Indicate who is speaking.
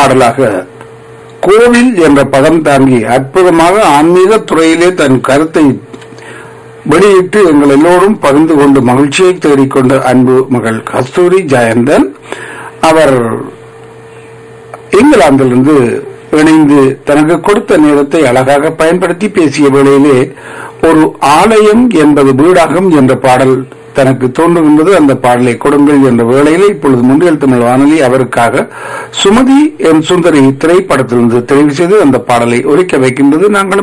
Speaker 1: பாடலாக கோவில் என்ற பதம் தாங்கி அற்புதமாக ஆன்மீக துறையிலே தன் கருத்தை வெளியிட்டு எங்கள் எல்லோரும் பகிர்ந்து கொண்டு மகிழ்ச்சியை தேடிக்கொண்ட அன்பு மகள் கஸ்தூரி ஜெயந்தன் அவர் இங்கிலாந்திலிருந்து இணைந்து தனக்கு கொடுத்த நேரத்தை அழகாக பயன்படுத்தி பேசிய வேளையிலே ஒரு ஆலயம் என்பது வீடாகும் என்ற பாடல் தனக்கு தோன்றுகின்றது அந்த பாடலை கொடுங்கள் என்ற வேளையிலே இப்பொழுது முன்றியல் தமிழ் வானொலி அவருக்காக சுமதி என் சுந்தரி திரைப்படத்திலிருந்து தெரிவு செய்து அந்த பாடலை ஒலிக்க வைக்கின்றது நாங்களும்